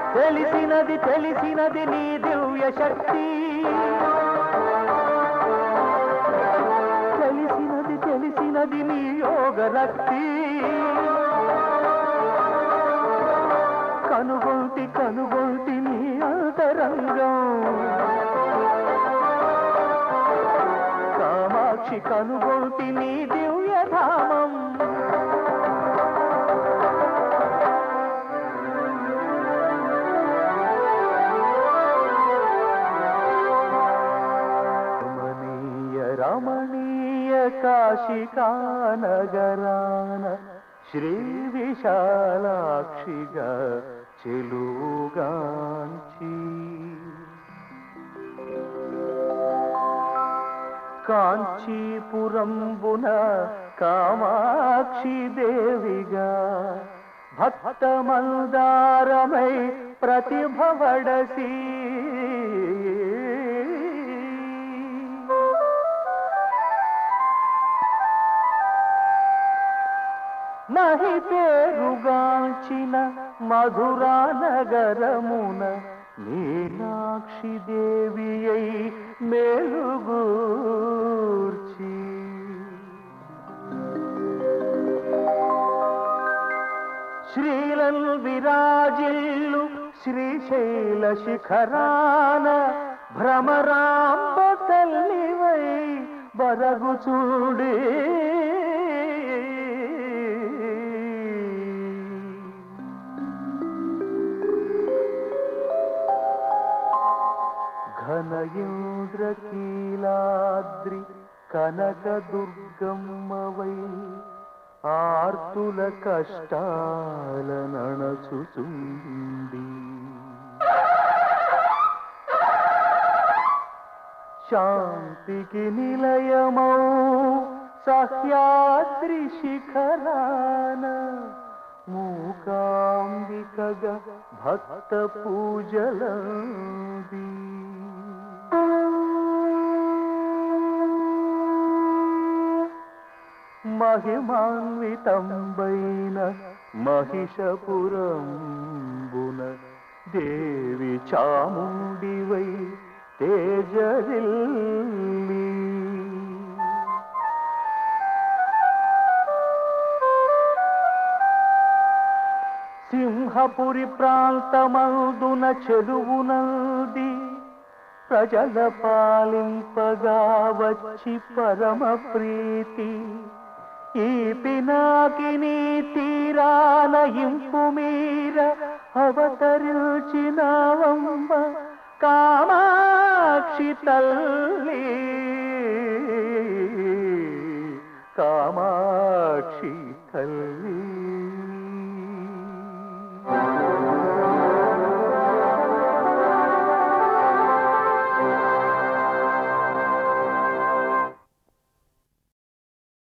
తెలిసినది తెలిసినది నీ దివ్య శక్తి తెలిసినది తెలిసినది నీ యోగ రక్తి కనుగొంటి కనుగొంటి నీ అంతరంగం కామాక్షి కనుగొంటి నీ దివ్యధామం రమణీయ రమణీయ కాశికా నగరాన శ్రీ విశాలాక్షిగా చెలుగాంచి కాంచీపురంబున కామాక్షి దేవిగా భక్త మందారమై ప్రతిభవడసి మహి పేరుగాంచిన మధురా నగరమున మీనాక్షి దేవి అయి మేలుగూర్చి శ్రీలల్ విరాజిల్లు శ్రీశైల శిఖరాన భ్రమరాంబ తల్లివై బరగుచూడే ఘనయుద్రకీలాద్రి కనక దుర్గమ్మవై ఆర్తుల కష్టాల నణచుచుండి శాంతికి నిలయమౌ సహ్యాద్రి శిఖరాన మూకాంబికగా భక్త పూజలంది మహిమాన్వితంబైన మహిషపురంబున దేవి చాముండివై తేజరిల్లి సింహపురి ప్రాంతమందున చెరువునంది ప్రజల పాలింపగా వచ్చి పరమ ప్రీతి ఈ పినాకిని తీరాన ఇంపు మీర అవతరించినవమ్మ కామాక్షి తల్లి కామాక్షి తల్లి